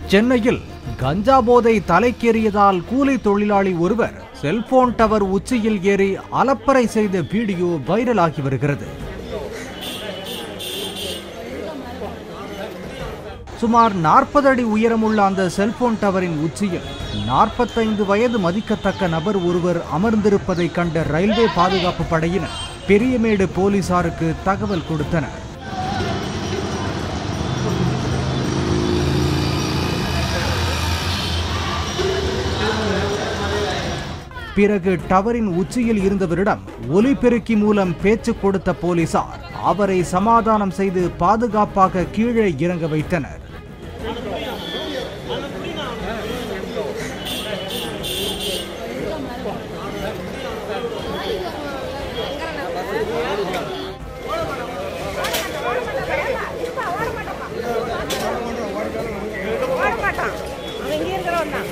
சென்னையில் கஞ்சா போதை தலைக்கேறியதால் கூலி தொழிலாளி ஒருவர் செல்போன் டவர் உச்சியில் ஏறி அலப்பறை செய்த வீடியோ வைரலாகி வருகிறது சுமார் நாற்பது அடி உயரமுள்ள அந்த செல்போன் டவரின் உச்சியில் நாற்பத்தைந்து வயது மதிக்கத்தக்க நபர் ஒருவர் அமர்ந்திருப்பதை கண்ட ரயில்வே பாதுகாப்பு படையினர் பெரியமேடு போலீசாருக்கு தகவல் கொடுத்தனர் பிறகு டவரின் உச்சியில் இருந்தவரிடம் ஒலிபெருக்கி மூலம் பேச்சு கொடுத்த போலீசார் அவரை சமாதானம் செய்து பாதுகாப்பாக கீழே இறங்க வைத்தனர் ஓட மாட்டான் அவன் இங்கே இருக்கிறவன் தான்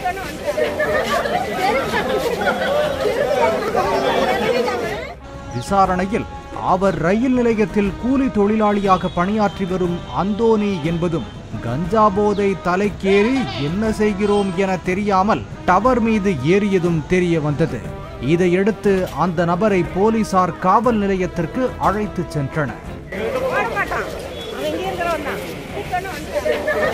விசாரணையில் அவர் ரயில் நிலையத்தில் கூலி தொழிலாளியாக பணியாற்றி வரும் அந்தோனி என்பதும் கஞ்சா போதை தலைக்கேறி என்ன செய்கிறோம் என தெரியாமல் டவர் மீது ஏறியதும் தெரிய வந்தது இதையடுத்து அந்த நபரை போலீசார் காவல் நிலையத்திற்கு அழைத்துச் சென்றனர் ஓட மாட்டான் அவன் இங்கே இருக்கிறவன் தான்